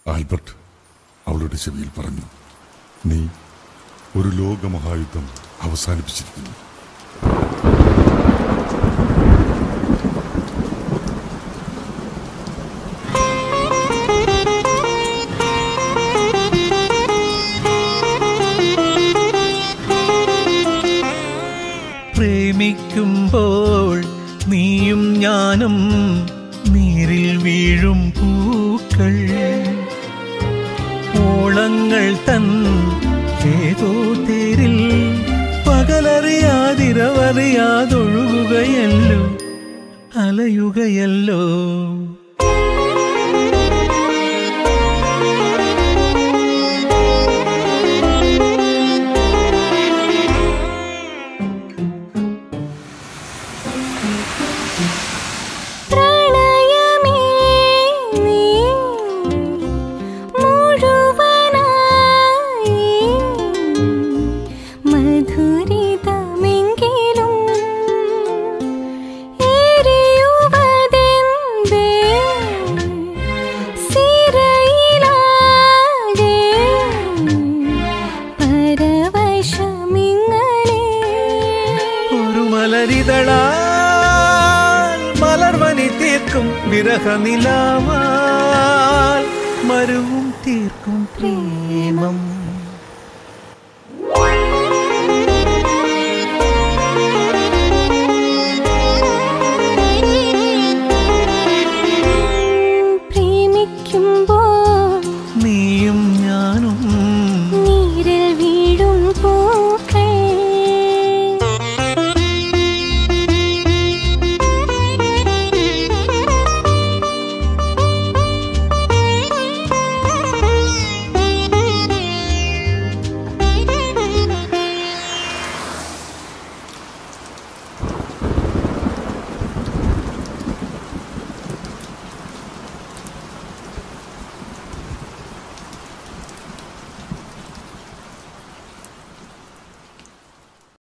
Albert അവളുടെ ചെവിയിൽ പറഞ്ഞു നീ ഒരു ലോകമഹായുദ്ധം അവസാനിപ്പിച്ചിരിക്കുന്നു പ്രേമിക്കുമ്പോൾ നീയും ഞാനും നീരിൽ വീഴും പൂക്കൾ ഓളങ്ങൾ തൻ ഏതോ തേരിൽ പകലറിയാതിരവറിയാതൊഴുകുകയല്ലോ അലയുകയല്ലോ പ്രണയമേ നീ മുഴുവനായി മധുരിതമെങ്കിലും എരിയുവതെന്തേ സിരയിലാകെ പരവശമിങ്ങനെ ഒരു മലരിതളാൽ മലർവനി തീർക്കും വിരഹനിലാവാൽ മരുവും തീർക്കും പ്രിയ